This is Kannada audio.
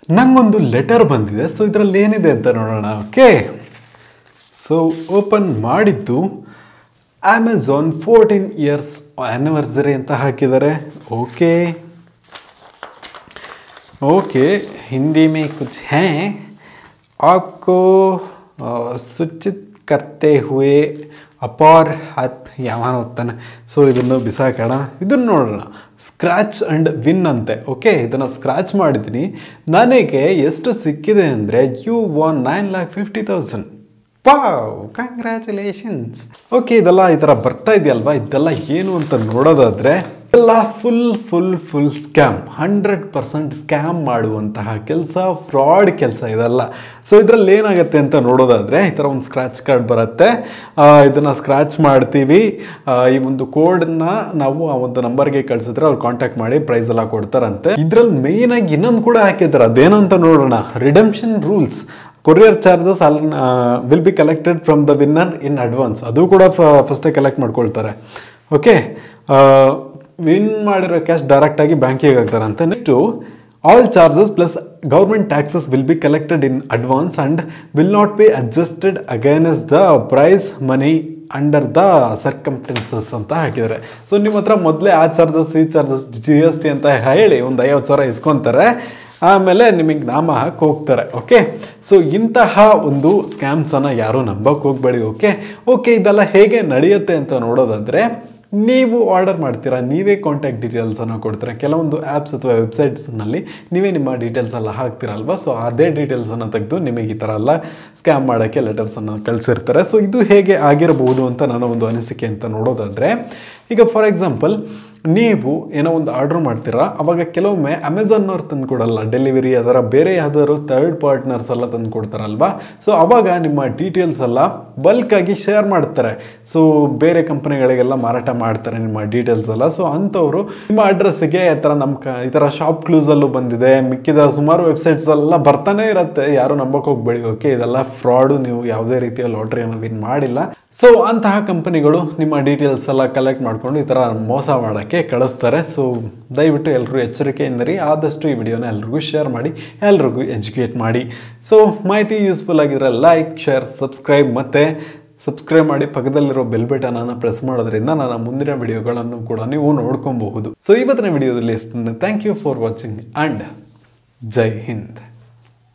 ನಂಗೊಂದು ಲೆಟರ್ ಬಂದಿದೆ ಸೊ ಇದರಲ್ಲಿ ಏನಿದೆ ಅಂತ ನೋಡೋಣ ಓಕೆ ಸೊ ಓಪನ್ ಮಾಡಿದ್ದು ಅಮೆಝಾನ್ ಫೋರ್ಟೀನ್ ಇಯರ್ಸ್ ಆ್ಯನಿವರ್ಸರಿ ಅಂತ ಹಾಕಿದ್ದಾರೆ ಓಕೆ ओके हिंदी में कुछ हैं आपको अ, सूचित करते हुए ಅಪಾರ್ ಹತ್ ಯಾವನ ಹೋಗ್ತಾನೆ ಸೊ ಇದನ್ನು ಬಿಸಾಕೋಣ ಇದನ್ನು ನೋಡೋಣ ಸ್ಕ್ರ್ಯಾಚ್ ಆ್ಯಂಡ್ ವಿನ್ ಅಂತೆ ಓಕೆ ಇದನ್ನು ಸ್ಕ್ರ್ಯಾಚ್ ಮಾಡಿದ್ದೀನಿ ನನಗೆ ಎಷ್ಟು ಸಿಕ್ಕಿದೆ ಅಂದರೆ you won nine lakh fifty thousand wow congratulations okay ಇದೆಲ್ಲ ಈ ಥರ ಬರ್ತಾ ಇದೆಯಲ್ವಾ ಇದೆಲ್ಲ ಏನು ಅಂತ ನೋಡೋದಾದ್ರೆ ಎಲ್ಲ full full full scam hundred percent scam ಮಾಡುವಂತಹ ಕೆಲಸ ಫ್ರಾಡ್ ಕೆಲಸ ಇದೆಲ್ಲ ಸೊ ಇದರಲ್ಲಿ ಏನಾಗುತ್ತೆ ಅಂತ ನೋಡೋದಾದ್ರೆ ಈ ಥರ ಒಂದು ಸ್ಕ್ರ್ಯಾಚ್ ಕಾರ್ಡ್ ಬರುತ್ತೆ ಇದನ್ನು ಸ್ಕ್ರ್ಯಾಚ್ ಮಾಡ್ತೀವಿ ಆ, ಈ ಒಂದು ಕೋಡನ್ನ ನಾವು ಆ ಒಂದು ನಂಬರ್ಗೆ ಕಳಿಸಿದ್ರೆ ಅವ್ರು ಕಾಂಟ್ಯಾಕ್ಟ್ ಮಾಡಿ ಪ್ರೈಸ್ ಎಲ್ಲ ಕೊಡ್ತಾರಂತೆ ಇದ್ರಲ್ಲಿ ಮೇಯ್ನ್ ಆಗಿ ಇನ್ನೊಂದು ಕೂಡ ಹಾಕಿದ್ದಾರೆ ಅದೇನಂತ ನೋಡೋಣ redemption rules courier charges all will be collected from the winner in advance ಅದು ಕೂಡ ಫಸ್ಟೇ ಕಲೆಕ್ಟ್ ಮಾಡ್ಕೊಳ್ತಾರೆ ಓಕೆ ವಿನ್ ಮಾಡಿರೋ ಕ್ಯಾಶ್ ಡೈರೆಕ್ಟಾಗಿ ಬ್ಯಾಂಕಿಗೆ ಹಾಕ್ತಾರಂತೆ next all charges plus government taxes will be collected in advance and will not be adjusted against the prize money under the circumstances ಅಂತ ಹಾಕಿದ್ದಾರೆ ಸೊ ನಿಮ್ಮ ಹತ್ರ ಮೊದಲೇ ಆ ಚಾರ್ಜಸ್ ಈ ಚಾರ್ಜಸ್ ಜಿ ಎಸ್ ಟಿ ಅಂತ ಹೇಳಿ ಒಂದು ಐವತ್ತು ಸಾವಿರ ಇಸ್ಕೊತಾರೆ ಆಮೇಲೆ ನಿಮಗೆ ನಾಮ ಹಾಕಿ ಹೋಗ್ತಾರೆ ಓಕೆ ಸೊ ಇಂತಹ ಒಂದು ಸ್ಕ್ಯಾಮ್ಸನ್ನು ಯಾರೂ ನಂಬಕ್ಕೆ ಹೋಗಬೇಡಿ ಓಕೆ ಓಕೆ ಇದೆಲ್ಲ ಹೇಗೆ ನಡೆಯುತ್ತೆ ಅಂತ ನೋಡೋದಾದರೆ ನೀವು ಆರ್ಡರ್ ಮಾಡ್ತೀರಾ ನೀವೇ ಕಾಂಟ್ಯಾಕ್ಟ್ ಡೀಟೇಲ್ಸನ್ನು ಕೊಡ್ತೀರಾ ಕೆಲವೊಂದು ಆ್ಯಪ್ಸ್ ಅಥವಾ ವೆಬ್ಸೈಟ್ಸ್ನಲ್ಲಿ ನೀವೇ ನಿಮ್ಮ ಡೀಟೇಲ್ಸ್ ಎಲ್ಲ ಹಾಕ್ತೀರಲ್ವ ಸೊ ಅದೇ ಡೀಟೇಲ್ಸನ್ನು ತೆಗೆದು ನಿಮಗೆ ಈ ಥರ ಎಲ್ಲ ಸ್ಕ್ಯಾಮ್ ಮಾಡೋಕ್ಕೆ ಲೆಟರ್ಸನ್ನು ಕಳಿಸಿರ್ತಾರೆ ಸೊ ಇದು ಹೇಗೆ ಆಗಿರಬಹುದು ಅಂತ ನನ್ನ ಒಂದು ಅನಿಸಿಕೆ ಅಂತ ನೋಡೋದಾದರೆ ಈಗ ಫಾರ್ ಎಕ್ಸಾಂಪಲ್ ನೀವು ಏನೋ ಒಂದು ಆರ್ಡ್ರ್ ಮಾಡ್ತೀರಾ ಅವಾಗ ಕೆಲವೊಮ್ಮೆ ಅಮೆಝಾನ್ನವ್ರು ತಂದು ಕೊಡಲ್ಲ ಡೆಲಿವರಿ ಅದರ ಬೇರೆ ಯಾವ್ದಾದ್ರು ಥರ್ಡ್ ಪಾರ್ಟ್ನರ್ಸ್ ಎಲ್ಲ ತಂದು ಕೊಡ್ತಾರಲ್ವಾ ಸೊ ಅವಾಗ ನಿಮ್ಮ ಡೀಟೇಲ್ಸ್ ಎಲ್ಲ ಬಲ್ಕಾಗಿ ಶೇರ್ ಮಾಡ್ತಾರೆ ಸೊ ಬೇರೆ ಕಂಪನಿಗಳಿಗೆಲ್ಲ ಮಾರಾಟ ಮಾಡ್ತಾರೆ ನಿಮ್ಮ ಡೀಟೇಲ್ಸ್ ಎಲ್ಲ ಸೊ ಅಂಥವ್ರು ನಿಮ್ಮ ಅಡ್ರೆಸ್ಸಿಗೆ ಈ ಥರ ನಮ್ಮ ಕ ಈ ಥರ ಶಾಪ್ ಕ್ಲೂಸಲ್ಲೂ ಬಂದಿದೆ ಮಿಕ್ಕಿದ ಸುಮಾರು ವೆಬ್ಸೈಟ್ಸ್ ಎಲ್ಲ ಬರ್ತಾನೆ ಇರುತ್ತೆ ಯಾರು ನಂಬಕ್ಕೆ ಹೋಗ್ಬೇಡಿ ಓಕೆ ಇದೆಲ್ಲ ಫ್ರಾಡು ನೀವು ಯಾವುದೇ ರೀತಿಯ ಲಾಟ್ರಿಯನ್ನು ವಿನ್ ಮಾಡಿಲ್ಲ ಸೊ ಅಂತಹ ಕಂಪನಿಗಳು ನಿಮ್ಮ ಡೀಟೇಲ್ಸ್ ಎಲ್ಲ ಕಲೆಕ್ಟ್ ಮಾಡಿಕೊಂಡು ಈ ಥರ ಮೋಸ ಮಾಡೋಕ್ಕೆ ಕಳಿಸ್ತಾರೆ ಸೊ ದಯವಿಟ್ಟು ಎಲ್ಲರೂ ಎಚ್ಚರಿಕೆಯಿಂದರಿ ಆದಷ್ಟು ಈ ವಿಡಿಯೋನ ಎಲ್ರಿಗೂ ಶೇರ್ ಮಾಡಿ ಎಲ್ರಿಗೂ ಎಜುಕೇಟ್ ಮಾಡಿ ಸೊ ಮಾಹಿತಿ ಯೂಸ್ಫುಲ್ ಆಗಿದ್ರೆ ಲೈಕ್ ಶೇರ್ ಸಬ್ಸ್ಕ್ರೈಬ್ ಮತ್ತು ಸಬ್ಸ್ಕ್ರೈಬ್ ಮಾಡಿ ಪಕ್ಕದಲ್ಲಿರೋ ಬೆಲ್ ಬಟನನ್ನು ಪ್ರೆಸ್ ಮಾಡೋದ್ರಿಂದ ನನ್ನ ಮುಂದಿನ ವಿಡಿಯೋಗಳನ್ನು ಕೂಡ ನೀವು ನೋಡ್ಕೊಬಹುದು ಸೊ ಇವತ್ತಿನ ವಿಡಿಯೋದಲ್ಲಿ thank you for watching and Jai Hind